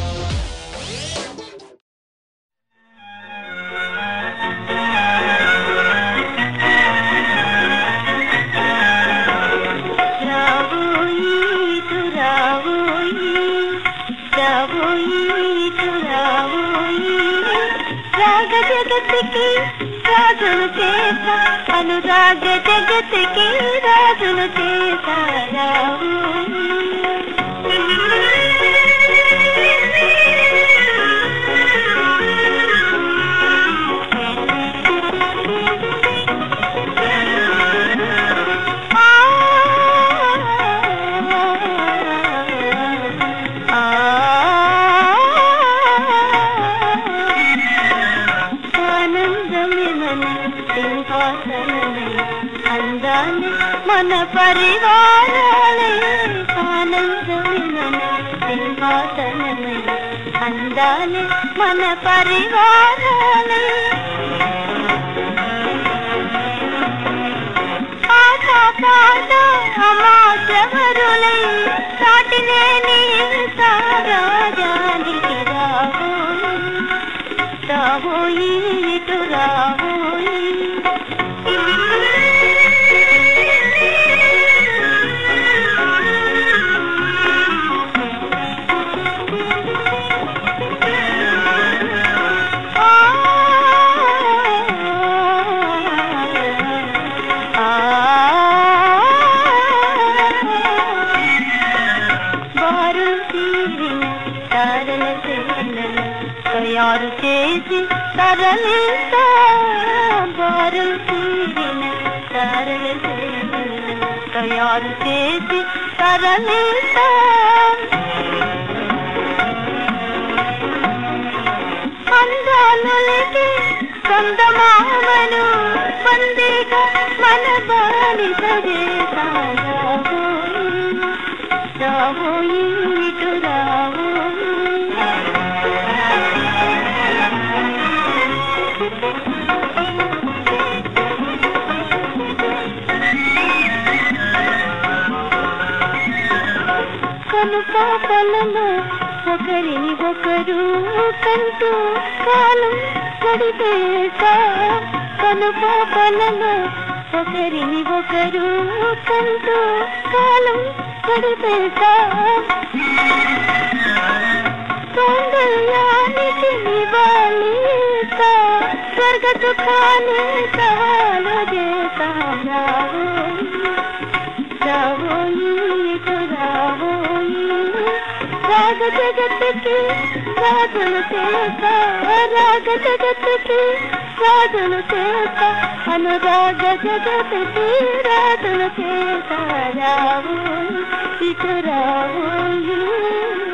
రావోయి తురావోయి రావోయి తురావోయి రాగ జగతికి రాజును చేత అనురాగ జగతికి రాజును చేత ఆనందమే మన సింహాసనమే అందాన్ని మన పరివారాలే ఆనందమే మన సింహాసనమే అందాన్ని మన పరివారాలే ఆకాపాద అమాచవరులై సాటిలేని సారాజానికి రావోయి రావోయి ఇటు రావోయి బారు తీరిన తారల సేనలు తయారు చేసి తరలిస్తా బారు తీరిన తారల సేనలు తయారు చేసి తరలిస్తా అందాలకి చందమామను బందీగా మన బానిస చేశారా రావోయి ఇటు కను పాపలను ఒకరిని ఒకరు కంటూ కాలం గడిపేసా కను పాపలను ఒకరిని ఒకరు కంటూ కాలం గడిపేసా సౌందర్యానికి నివాళిస్తా స్వర్గ సుఖాన్ని సవాలు చేస్తా రావోయి ఇటు రావోయి రాగ జగత్తుకి రాజులు చేత రాగ జగత్తుకి రాజులు చేత అనురాగ జగత్తుకి రాజులు చేత రావోయి ఇటు రావోయి